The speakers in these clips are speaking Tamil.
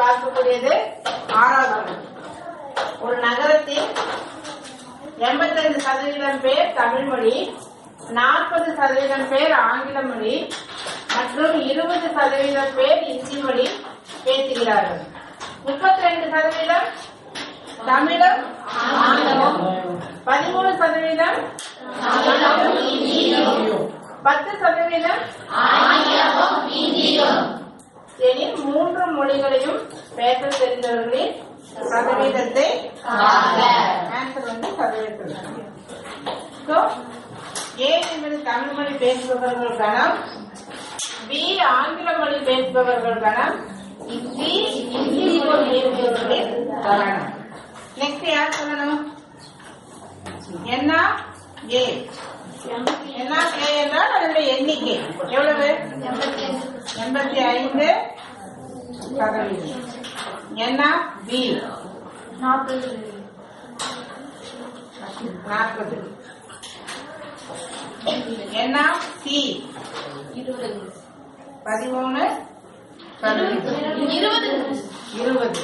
பார்க்கக்கூடியது ஆறாவது கணக்கு. ஒரு நகரத்தில் எண்பத்தைந்து சதவீதம் பேர் தமிழ் மொழி நாற்பது சதவீதம் பேர் ஆங்கில மொழி மற்றும் இருபது சதவீதம் பேர் இந்தி மொழி பேசுகிறார்கள் முப்பத்தி ரெண்டு சதவீதம் தமிழும் ஆங்கிலம் பதிமூணு சதவீதம் பத்து சதவீதம் எனில் மூன்று மொழிகளையும் பேச தெரிந்தவர்களின் சதவீதத்தை ஆன்சர் வந்து சதவீதம் So, ஏ என்பது தமிழ் மொழி பேசுபவர்கள் கணம் பி ஆங்கில மொழி பேசுபவர்கள் கணம் சி இந்தி மொழி பேசுபவர்களின் கணம் நெக்ஸ்ட் யார் சொல்லணும் என்ன ஏ என்ன ஏ என்றால் அதனுடைய எண்ணிக்கை எவ்வளவு எண்பத்தி ஐந்து சதவீதம் என்ன பி நாற்பது என்ன சி பதிமூணு சதவீதம் இருபது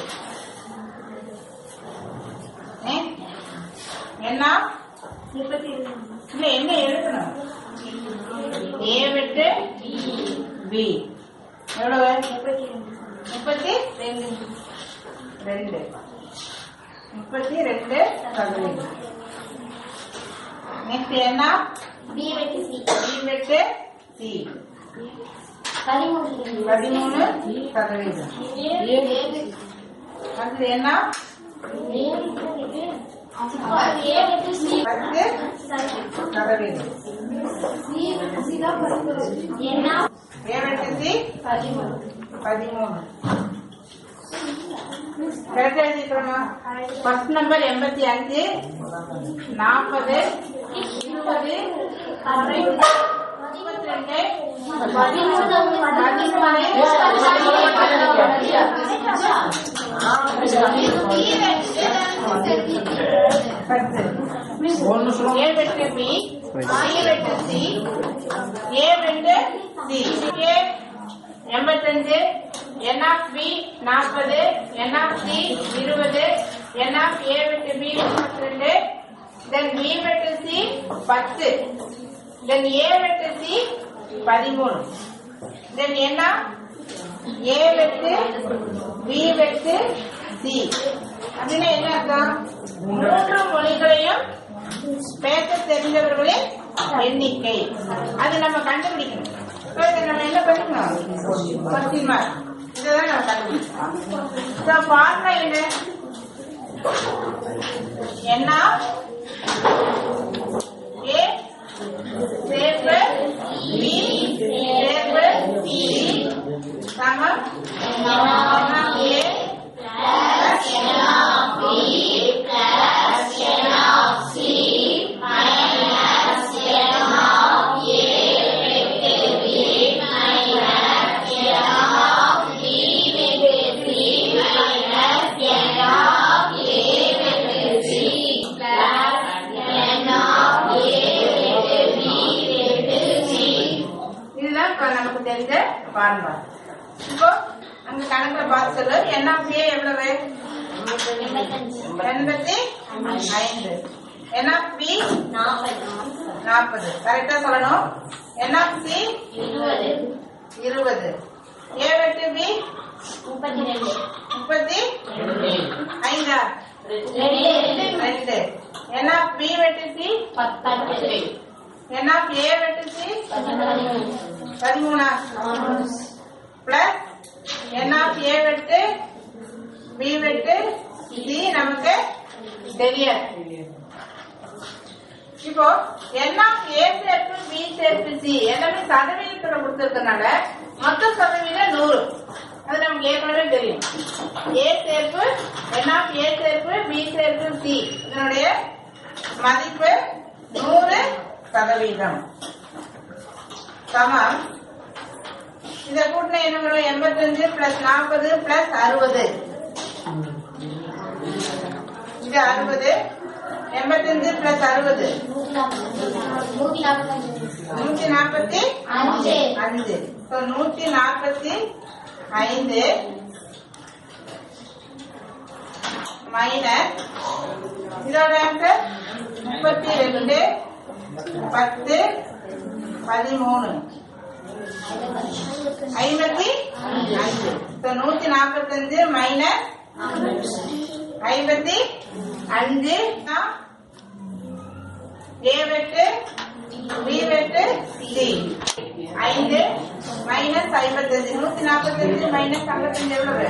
ஏ? என்ன இல்ல என்ன எழுதணும் ஏ விட்டு பி எவ்வளவு முப்பத்தி ரெண்டு முப்பத்தி ரெண்டு சதவீதம் நெக்ஸ்ட் என்ன பி விட்டு சி பதிமூணு சதவீதம் அடுத்தது என்ன பத்து சதவீதம் ஏ விட்டு சி பதிமூணு கரெக்டா எழுதிக்கிறோமா ஃபர்ஸ்ட் நம்பர் எண்பத்தி அஞ்சு நாற்பது இருபது முப்பத்தி ரெண்டு பத்து ஏ வெட்டு பி சி வெட்டு சி ஏ வெட்டு சி ஏ எண்பத்தஞ்சு என் ஆஃப் பி நாற்பது என் ஆஃப் சி இருபது என் ஆஃப் ஏ வெட்டு பி முப்பத்தி ரெண்டு தென் பி வெட்டு சி பத்து தென் ஏ வெட்டு சி பதிமூணு தென் என்ன ஏ வெட்டு பி வெட்டு சி அப்படின்னா என்ன அர்த்தம் மூன்று மொழிகளையும் பேச தெரிந்தவர்களின் எண்ணிக்கை அது நம்ம கண்டுபிடிக்கணும் So, இதை நம்ம என்ன பண்ணிக்கணும் கொஸ்டின் மார்க் இதுதான் நம்ம கண்டுபிடிக்கணும் ஸோ ஃபார்முலா என்ன என்ன ஏ சேர்ப்பு பி சேர்ப்பு சி சமம் ஏ இதுதான் இப்ப நமக்கு தெரிஞ்ச ஃபார்முலா இப்போ அங்க கணக்குல பார்த்து சொல்லு என் ஆஃப் ஏ எவ்வளவு எண்பத்தி ஐந்து என் ஆஃப் பி நாற்பது கரெக்டா சொல்லணும் என் ஆஃப் சி இருபது ஏ வெட்டு பி முப்பத்தி ஐந்தா ரெண்டு என் ஆஃப் பி வெட்டு சி என் ஆஃப் ஏ வெட்டு சி பதிமூணா பிளஸ் என் ஆஃப் ஏ வெட்டு பி வெட்டு சி நமக்கு தெரியாது இப்போ என் ஆஃப் ஏ சேர்ப்பு பி சேர்ப்பு சி எல்லாமே சதவீதத்துல கொடுத்துருக்கனால மொத்த சதவீதம் நூறு அது நமக்கு ஏற்கனவே தெரியும் ஏ சேர்ப்பு என் ஆஃப் ஏ சேர்ப்பு பி சேர்ப்பு சி இதனுடைய மதிப்பு நூறு சதவீதம் சமம் இதை கூட்டினா என்ன வரும் எண்பத்தஞ்சு பிளஸ் நாற்பது பிளஸ் அறுபது இது அறுபது எண்பத்தஞ்சு பிளஸ் அறுபது நூத்தி நாற்பத்தி அஞ்சு ஸோ நூத்தி நாற்பத்தி ஐந்து மைனஸ் இதோட ஆன்சர் முப்பத்தி ரெண்டு பத்து பதிமூணு ஐம்பத்தி அஞ்சு So, நூத்தி நாற்பத்தஞ்சு மைனஸ் ஐம்பத்தி அஞ்சு ஏ வெட்டு பி வெட்டு சி ஐந்து மைனஸ் ஐம்பத்தஞ்சு நூத்தி நாற்பத்தஞ்சு மைனஸ் ஐம்பத்தஞ்சு எவ்வளவு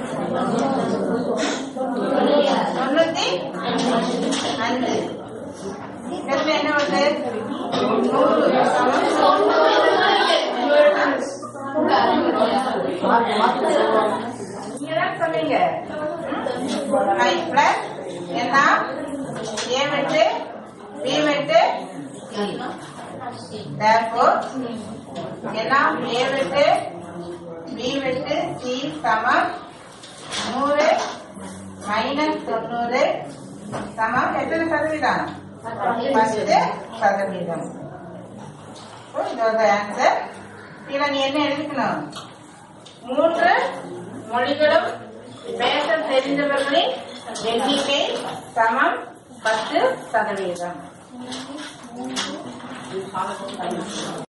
தொண்ணூத்தி அஞ்சு இதுல என்ன வருது நூறு சமம் நீங்கதான் சொன்னீங்க ஐ பிளஸ் என்ன ஏ வெட்டு பி வெட்டு therefore என்ன ஏ வெட்டு பி வெட்டு சி சமம் நூறு மைனஸ் தொண்ணூறு சமம் எத்தனை சதவீதம் பத்து சதவீதம் So, இதோட ஆன்சர் இதுல நீ என்ன எழுதிக்கணும் மூன்று மொழிகளும் பேச தெரிந்தவர்களின் எண்ணிக்கை சமம் பத்து சதவீதம்